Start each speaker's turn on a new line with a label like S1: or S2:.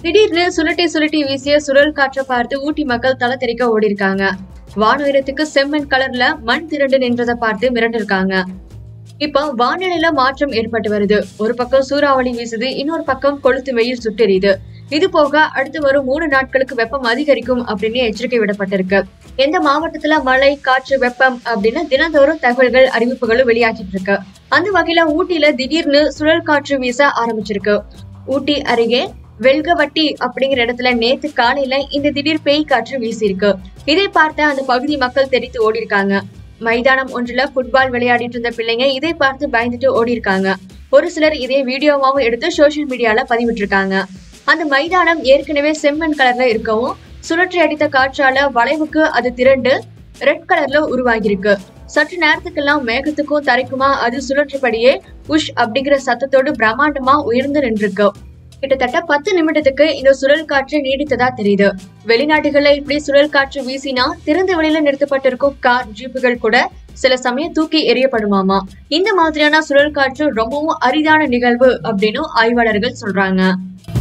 S1: திடீர்னு சுழட்டி சுழட்டி வீசிய சுழல் காற்றை பார்த்து ஊட்டி மக்கள் தலை தெறிக்க ஓடி இருக்காங்க வான உயரத்துக்கு செம்மண் கலர்ல மண் திரண்டு நின்றதை பார்த்து மிரண்டிருக்காங்க இப்போ வானிலையில மாற்றம் ஏற்பட்டு வருது ஒரு பக்கம் சூறாவளி வீசுது இன்னொரு பக்கம் கொளுத்து வெயில் சுட்டெரியுது இது போக அடுத்து வரும் மூணு நாட்களுக்கு வெப்பம் அதிகரிக்கும் அப்படின்னு எச்சரிக்கை விடப்பட்டிருக்கு எந்த மாவட்டத்துல மழை காற்று வெப்பம் அப்படின்னு தினந்தோறும் தகவல்கள் அறிவிப்புகளும் வெளியாகிட்டு இருக்கு அந்த வகையில ஊட்டியில திடீர்னு சுழல் காற்று வீச ஆரம்பிச்சிருக்கு ஊட்டி அருகே வெல்கவட்டி அப்படிங்கிற இடத்துல நேத்து காலையில இந்த திடீர் பேய் காற்று வீசியிருக்கு இதை பார்த்த அந்த பகுதி மக்கள் தெரித்து ஓடி இருக்காங்க மைதானம் ஒன்றுல ஃபுட்பால் விளையாடிட்டு இருந்த பிள்ளைங்க இதை பார்த்து பயந்துட்டு ஓடி இருக்காங்க ஒரு சிலர் இதை வீடியோவாவும் எடுத்து சோஷியல் மீடியால பதிவிட்டிருக்காங்க அந்த மைதானம் ஏற்கனவே செம்மண் கலர்ல இருக்கவும் சுழற்றி அடித்த காற்றால வளைவுக்கு அது திரண்டு ரெட் கலர்ல உருவாகியிருக்கு சற்று நேரத்துக்கெல்லாம் மேகத்துக்கும் தரைக்குமா அது சுழற்றபடியே உஷ் அப்படிங்கிற சத்தத்தோடு பிரம்மாண்டமா உயர்ந்து நின்றுருக்கு கிட்டத்தட்ட பத்து நிமிடத்துக்கு இந்த சுழல் காற்று நீடித்ததா தெரியுது வெளிநாட்டுகள்ல இப்படி சுழல் காற்று வீசினா திறந்த வெளியில நிறுத்தப்பட்டிருக்கும் கார் ஜீப்புகள் கூட சில சமயம் தூக்கி எறியப்படுமாமா இந்த மாதிரியான சுழல் காற்று ரொம்பவும் அரிதான நிகழ்வு அப்படின்னு ஆய்வாளர்கள் சொல்றாங்க